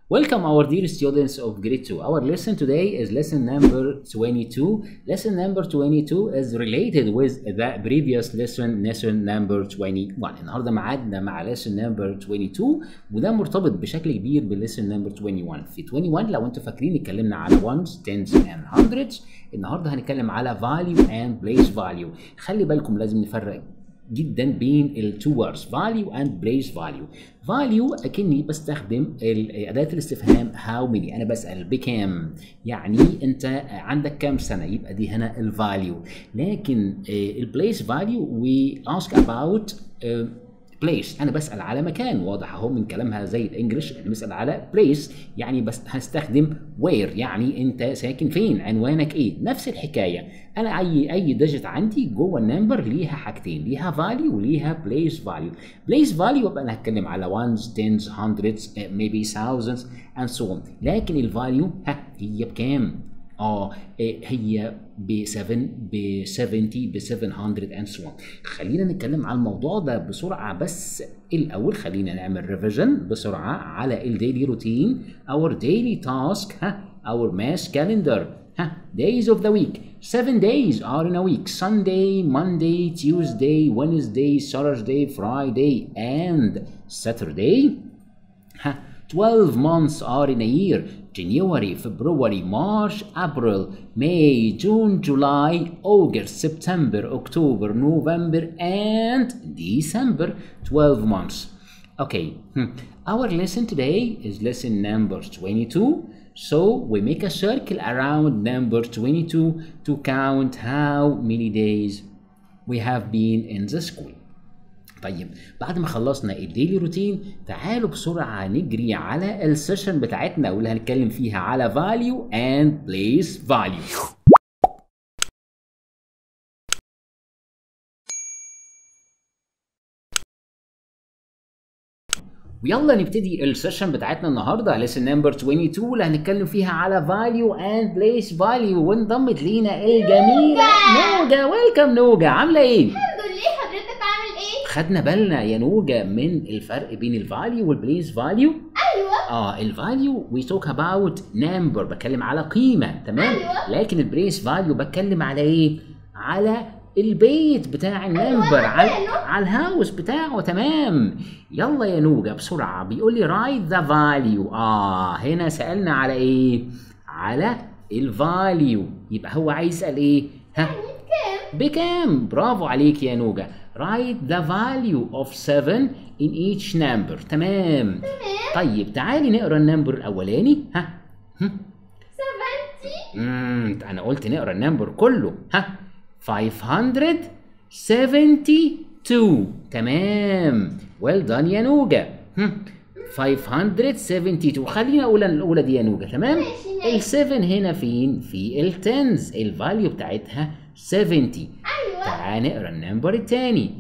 Welcome our dear students of grade 2. Our lesson today is lesson number 22. Lesson number 22 is related with the previous lesson, lesson number 21. النهارده معادنا مع lesson number 22 وده مرتبط بشكل كبير بالليسن number 21. في 21 لو انتوا فاكرين اتكلمنا على ones, tens and hundreds. النهارده هنتكلم على value and place value. خلي بالكم لازم نفرق جدا بين التو words value and place value value اكني بستخدم اداه الاستفهام how many انا بسال بكام يعني انت عندك كام سنه يبقى دي هنا الفاليو لكن البليس فاليو we ask about بليس انا بسال على مكان واضح اهو من كلامها زي الانجليش بنسال على بليس يعني بس هستخدم وير يعني انت ساكن فين عنوانك ايه نفس الحكايه انا اي اي ديجيت عندي جوه النمبر ليها حاجتين ليها فاليو وليها بليس فاليو بليس فاليو يبقى انا هتكلم على ones tens hundreds maybe thousands and so on لكن الفاليو ها هي بكام اه هي ب 7 ب 70 ب 700 and so on خلينا نتكلم على الموضوع ده بسرعه بس الاول خلينا نعمل ريفيجن بسرعه على الديلي روتين اور ديلي تاسك ها اور ماس كالندر ها days of the week seven days are in a week Sunday Monday Tuesday Wednesday Saturday Friday and Saturday ها 12 months are in a year January, February, March, April, May, June, July, August, September, October, November, and December. 12 months. Okay, hmm. our lesson today is lesson number 22. So we make a circle around number 22 to count how many days we have been in the school. طيب بعد ما خلصنا الديلي روتين تعالوا بسرعة نجري على السيشن بتاعتنا واللي هنتكلم فيها على value and place value ويلا نبتدي السيشن بتاعتنا النهارده lesson نمبر 22 اللي هنتكلم فيها على value and place value وانضمت لينا الجميله نوجا ويلكم نوجا عامله ايه؟ الحمد لله حضرتك عامل ايه؟ خدنا بالنا يا نوجا من الفرق بين الفاليو والبليس فاليو ايوه اه الفاليو وي توك اباوت نمبر بتكلم على قيمه تمام أيوة. لكن البليس فاليو بتكلم على ايه على البيت بتاع النمبر على أيوة. على الهاوس بتاعه تمام يلا يا نوجا بسرعه بيقول لي رايت ذا فاليو اه هنا سالنا على ايه على الفاليو يبقى هو عايز يسال ايه ها كام؟ بكام برافو عليك يا نوجا write the value of 7 in each number تمام تمام طيب تعالي نقرا النمبر الاولاني ها هم؟ 70 امم انا قلت نقرا النمبر كله ها 572 تمام well done يا نوجا هم. 572 خلينا اقول الاولى دي يا نوجا تمام ماشي، ال 7 هنا فين في التنز الفاليو بتاعتها 70 ايوه تعال نقرا النمبر الثاني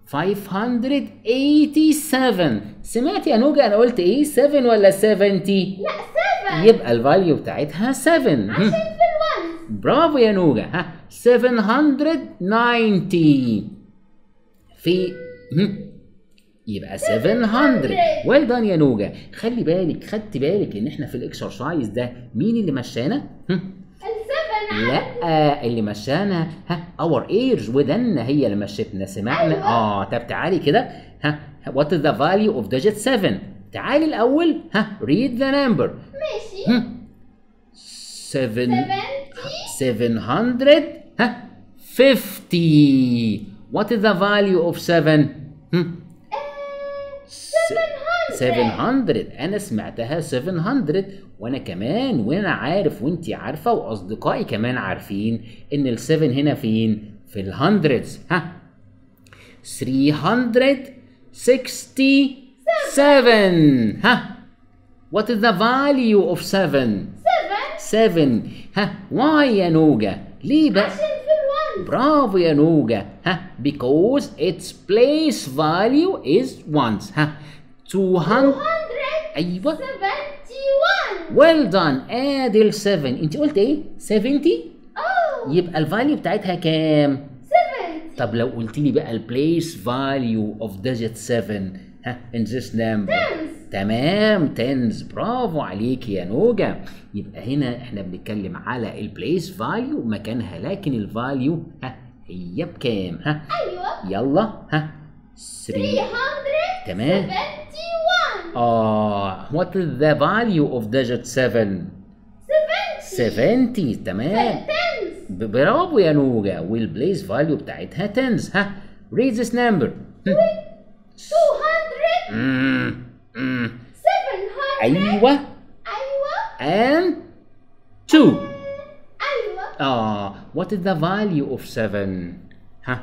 587 سمعت يا نوجا انا قلت ايه 7 ولا 70 لا 7 يبقى الفاليو بتاعتها 7 هم. عشان في الوان برافو يا نوجا ها 790 في هم. يبقى 700 ويل دان يا نوجا خلي بالك خدت بالك ان احنا في الاكسرسايز ده مين اللي مشانا هم. السبن لا اللي مشانا ها اور ايرز ودنا هي اللي مشتنا سمعنا أيوة. اه طب تعالي كده ها وات از ذا فاليو اوف ديجيت 7 تعالي الاول ها ريد ذا نمبر ماشي 7 70 700 ها 50 what is the value of 7 هم. س- 700 انا سمعتها 700 وانا كمان وانا عارف وانتي عارفه واصدقائي كمان عارفين ان ال7 هنا فين في الهندردز ها 367 ها what is the value of 7 7 ها why يا نوجا ليه بقى عشان في الوان برافو يا نوجا ها because its place value is once ها 200 ايوه 271 well done ادي ال 7 انت قلت ايه 70 اوه يبقى الفاليو بتاعتها كام 70 طب لو قلت لي بقى البليس فاليو اوف digit 7 ها in this number tens تمام تنز برافو عليك يا نوجا يبقى هنا احنا بنتكلم على البليس فاليو مكانها لكن الفاليو ها هي بكام ها أيوة يلا ها 3 371 تمام اه what is the value of digit 7 70 70 تمام tens ب- برافو يا نوجا والبليس فاليو بتاعتها تنز ها read this number 200 امم امم 700 ايوه أيوة and 2 أيوة اه what is the value of 7 ها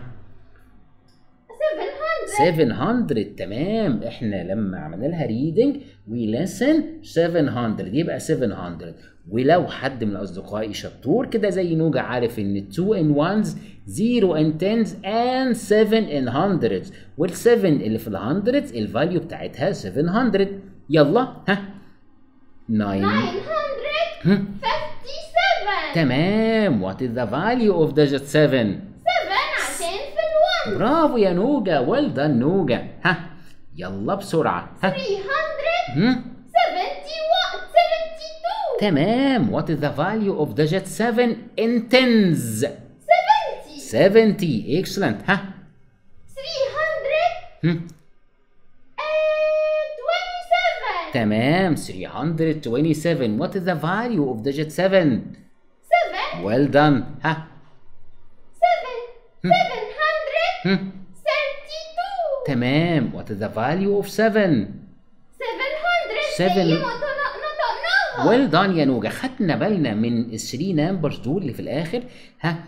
700 700 تمام احنا لما عملنا لها ريدنج وي لسن 700 يبقى 700 ولو حد من اصدقائي شطور كده زي نوجا عارف ان 2 ان 1 0 ان 10 and 7 ان 100 وال7 اللي في ال 100 الفاليو بتاعتها 700 يلا ها 9 957 تمام what is the value of digit 7 7 عشان في الون برافو يا نوجا well done نوجا ها يلا بسرعة ها 371 هم؟ 72 تمام what is the value of digit 7 in tens 70 70 excellent ها 300 هم؟ uh, 27 تمام 327 what is the value of digit 7 7 well done ها 7 732 هم؟ تمام what is the value of 7 700 Seven. زي ما نطقناها ويل دان يا نوجا خدنا بالنا من ال 3 نمبرز دول اللي في الاخر ها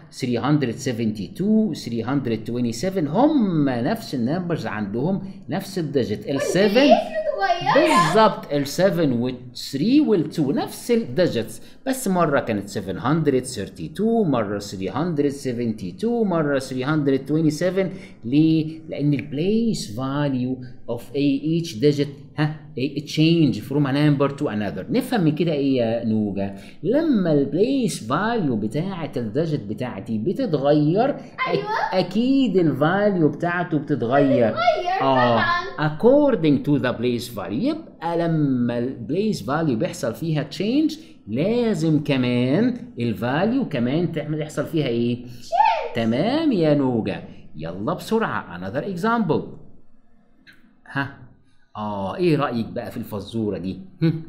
372 327 هم نفس النمبرز عندهم نفس الديجيت ال 7 البيس متغيرة بالظبط ال 7 وال 3 وال 2 نفس الديجيتس بس مره كانت 732 مره 372 مره 327 ليه؟ لان البليس فاليو اوف اي each digit ها change from a number to another نفهم من كده ايه يا نوجا لما البليس فاليو بتاعه الديجيت بتاعتي بتتغير أك- أيوة. اكيد الفاليو بتاعته بتتغير بتتغير اه طبعا according to the place value يبقى لما البليس فاليو بيحصل فيها تشينج لازم كمان الفاليو كمان تعمل يحصل فيها ايه تمام يا نوجا يلا بسرعة another example ها اه ايه رأيك بقى في الفزورة دي هم.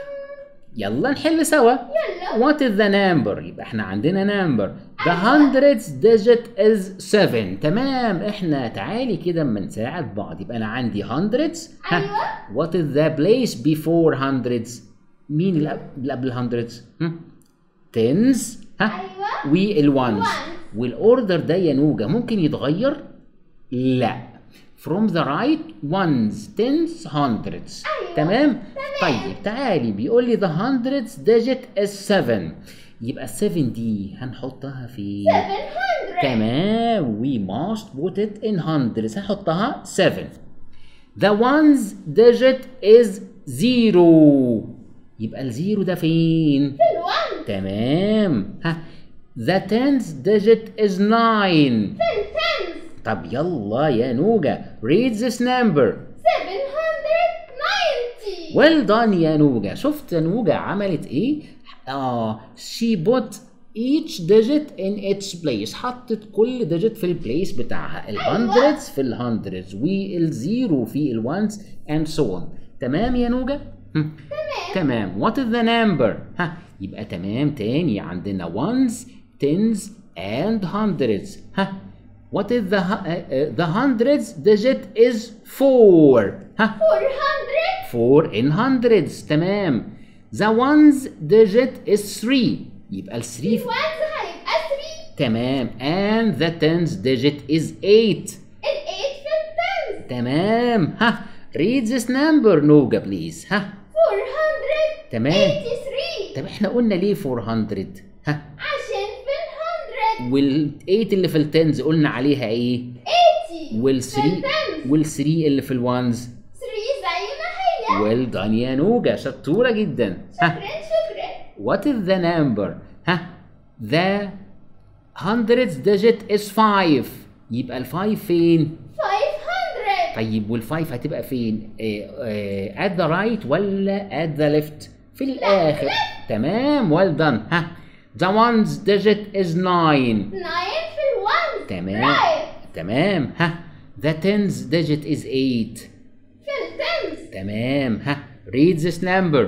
يلا نحل سوا يلا What is the number؟ يبقى احنا عندنا number The hundredth digit is 7 تمام احنا تعالي كده اما نساعد بعض يبقى انا عندي hundreds ها أيوة. What is the place before hundreds؟ مين اللي قبل- اللي قبل hundreds؟ هم؟ tens ها أيوة. والones Ones. والاوردر ده يا نوجا ممكن يتغير؟ لا from the right ones tens hundreds أيوة. تمام طيب تعالي بيقول لي the hundredth digit is 7 يبقى ال 7 دي هنحطها في 700 تمام we must put it in hundreds هنحطها 7 the ones digit is 0 يبقى الزيرو ده فين؟ في الون تمام ها the tenth digit is 9 في التنس طب يلا يا نوجا read this number 790 well done يا نوجا شفت يا نوجا عملت ايه اه she put each digit in its place حطت كل digit في البليس بتاعها ال أيوة. hundreds في ال hundreds والزيرو في ال ones and so on تمام يا نوجا هم. تمام what is the number ها يبقى تمام تاني عندنا ones tens and hundreds ها what is the hu- uh, uh, the hundreds digit is 4 ها 400 4 in hundreds تمام the ones digit is 3 يبقى ال 3 الونز هيبقى 3 تمام and the tens digit is 8 ال8 في التنس تمام ها read this number نوجا بليز ها 483 تمام طب احنا قلنا ليه 400 ها عشان في ال100 وال 8 اللي في التنز قلنا عليها ايه 80 وال في 3 التنس وال 3 اللي في الوانز 3 زي ما هي ويل دان يا نوجا شطوره جدا ها شكرا شكرا What is the number؟ ها the hundredth digit is 5 يبقى ال 5 فين؟ 500 طيب والفايف هتبقى فين؟ ات ذا رايت ولا ات ذا ليفت؟ في الاخر تمام ويل دان ها The one's digit is 9 9 في الوان تمام Right. تمام ها The tens digit is 8 في التنس تمام ها Read this number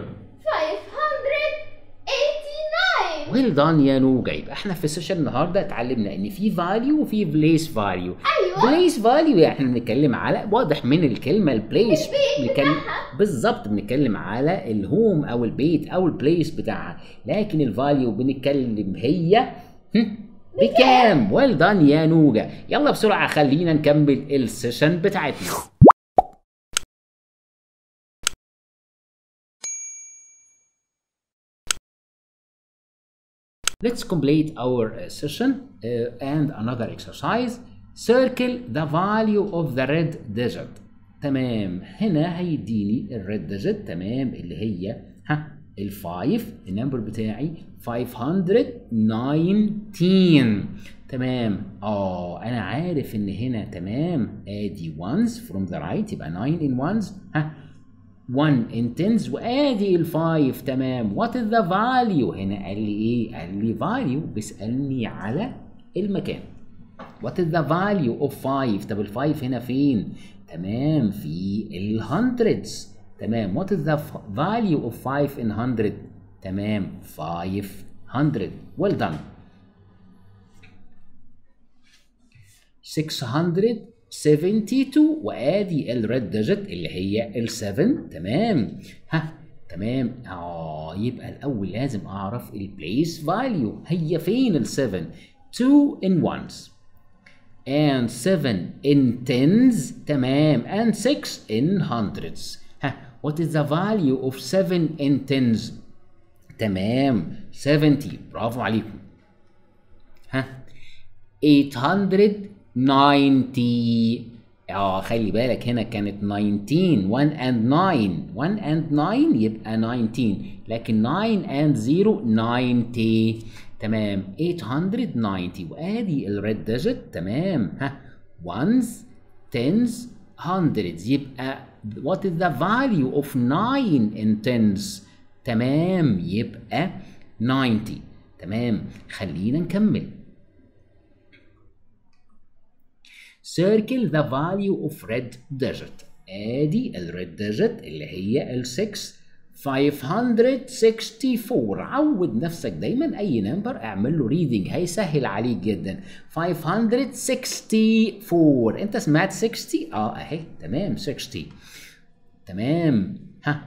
589 ويل دان يا نوجا يبقى احنا في السيشن النهارده اتعلمنا ان في فاليو وفي بليس فاليو أيوة. بليس فاليو يعني احنا بنتكلم على واضح من الكلمه البليس البيت بنتكلم بتاعها. بالظبط بنتكلم على الهوم او البيت او البليس بتاعها لكن الفاليو بنتكلم هي هم، بكام ويل دان يا نوجا يلا بسرعه خلينا نكمل السيشن بتاعتنا Let's complete our uh, session uh, and another exercise. Circle the value of the red digit. تمام هنا هيديني الريد ديجيت تمام اللي هي ها الفايف النمبر بتاعي 519 تمام اه انا عارف ان هنا تمام ادي ones from the right يبقى 9 in ones ها 1 in tens وادي الفايف تمام what is the value هنا قال لي ايه قال لي value بيسالني على المكان what is the value of 5 طب الفايف هنا فين تمام في ال hundreds تمام what is the f- value of 5 in 100 تمام 500 well done 672 وادي الريد ديجيت اللي هي ال7 تمام ها تمام اه يبقى الاول لازم اعرف البليس فاليو هي فين ال7 2 in ones and 7 in tens تمام and 6 in hundreds ها what is the value of 7 in tens تمام 70 برافو عليكم ها 890 اه خلي بالك هنا كانت 19 1 and 9 1 and 9 يبقى 19 لكن 9 and 0 90 تمام 890 وادي الريد ديجيت تمام ها ones tens hundreds يبقى what is the value of 9 in tens تمام يبقى 90 تمام خلينا نكمل circle the value of red digit ادي الريد ديجيت اللي هي ال 6 564 عود نفسك دايما اي نمبر اعمل له ريدنج هيسهل عليك جدا 564 انت سمعت 60 اه اهي تمام 60 تمام ها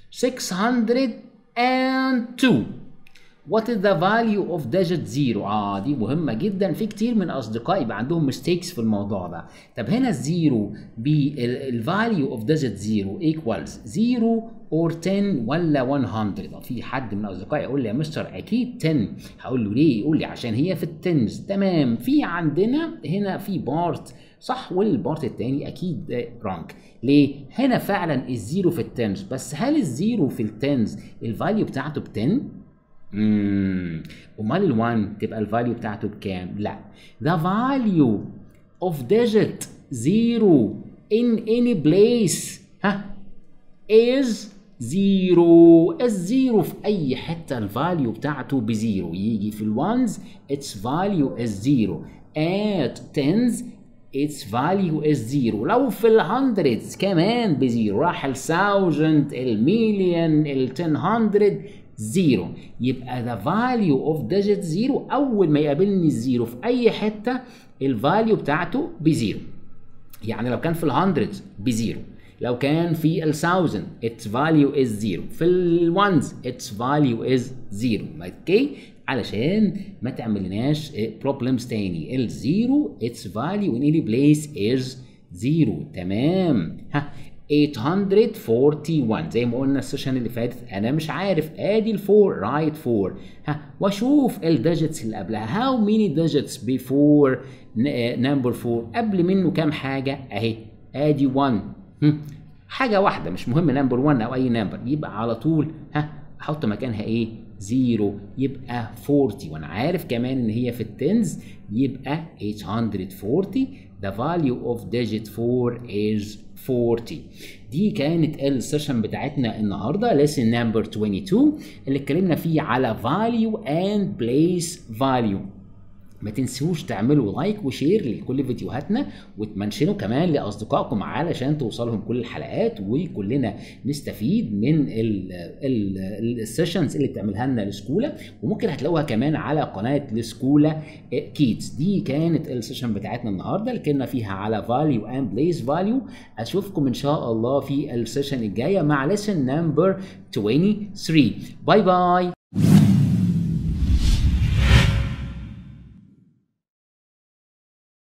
602 What is the value of digit zero؟ اه دي مهمة جدا في كتير من أصدقائي يبقى عندهم mistakes في الموضوع ده. طب هنا الزيرو بالفاليو of digit zero equals zero or 10 ولا 100 طب في حد من أصدقائي يقول لي يا مستر أكيد 10 هقول له ليه؟ يقول لي عشان هي في التنز تمام في عندنا هنا في بارت صح والبارت التاني اكيد رانك ليه هنا فعلا الزيرو في التنز بس هل الزيرو في التنز الفاليو بتاعته ب 10 امم امال ال1 تبقى الفاليو بتاعته بكام لا the value of digit 0 in any place ها is زيرو الزيرو في اي حته الفاليو بتاعته بزيرو يجي في الوانز its value is زيرو at tens its value is زيرو لو في الهندردز كمان بزيرو راح الثاوزند المليون التن هندرد زيرو يبقى the value of digit زيرو اول ما يقابلني الزيرو في اي حته الفاليو بتاعته بزيرو يعني لو كان في الهندردز بزيرو لو كان في الثاوزند its value is zero في الوانز its value is zero اوكي علشان ما تعملناش problems تاني الزيرو its value in any place is zero تمام ها 841 زي ما قلنا السيشن اللي فاتت انا مش عارف ادي الفور رايت فور ها واشوف الديجيتس اللي قبلها هاو ميني ديجيتس بيفور نمبر 4 قبل منه كام حاجه اهي ادي 1 هم. حاجه واحده مش مهم نمبر 1 او اي نمبر يبقى على طول ها احط مكانها ايه زيرو يبقى 40 وانا عارف كمان ان هي في التنز يبقى 840 the value of digit 4 is 40 دي كانت السيشن بتاعتنا النهارده lesson number 22 اللي اتكلمنا فيه على value and place value ما تنسوش تعملوا لايك وشير لكل فيديوهاتنا وتمنشنوا كمان لاصدقائكم علشان توصلهم كل الحلقات وكلنا نستفيد من السيشنز اللي بتعملها لنا السكولا وممكن هتلاقوها كمان على قناه السكولا كيدز دي كانت السيشن بتاعتنا النهارده اللي كنا فيها على فاليو اند بليس فاليو اشوفكم ان شاء الله في السيشن الجايه مع lesson نمبر 23 باي باي